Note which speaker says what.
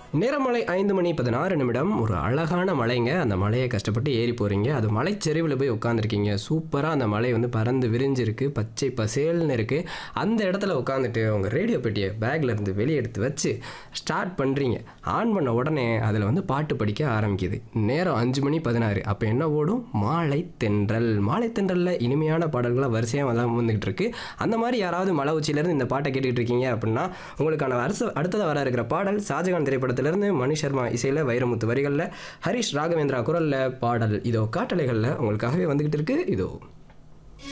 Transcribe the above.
Speaker 1: நேரமலை ஐந்து மணி பதினாறு நிமிடம் ஒரு அழகான மலைங்க அந்த மலையை கஷ்டப்பட்டு ஏறி போகிறீங்க அது மலைச்சரிவில் போய் உட்காந்துருக்கீங்க சூப்பராக அந்த மலை வந்து பறந்து விரிஞ்சிருக்கு பச்சை பசேல்னு இருக்குது அந்த இடத்துல உட்காந்துட்டு உங்கள் ரேடியோ பெட்டியை பேக்ல இருந்து வெளியே எடுத்து வச்சு ஸ்டார்ட் பண்ணுறீங்க ஆன் பண்ண உடனே அதில் வந்து பாட்டு படிக்க ஆரம்பிக்குது நேரம் அஞ்சு மணி பதினாறு அப்போ என்ன ஓடும் மாலை தென்றல் மாலை தென்றலில் இனிமையான பாடல்களாக வரிசையாக வந்து வந்துகிட்டு இருக்கு அந்த மாதிரி யாராவது மலை உச்சியிலேருந்து இந்த பாட்டை கேட்டுக்கிட்டு இருக்கீங்க அப்படின்னா உங்களுக்கான வருஷ அடுத்ததாக வர இருக்கிற பாடல் ஷாஜகான் திரைப்படத்திலிருந்து மணி சர்மா இசையில் வைரமுத்து வரிகளில் ஹரிஷ் ராகவேந்திரா குரலில் பாடல் இதோ காட்டலைகளில் உங்களுக்காகவே வந்துகிட்டு இருக்கு இதோ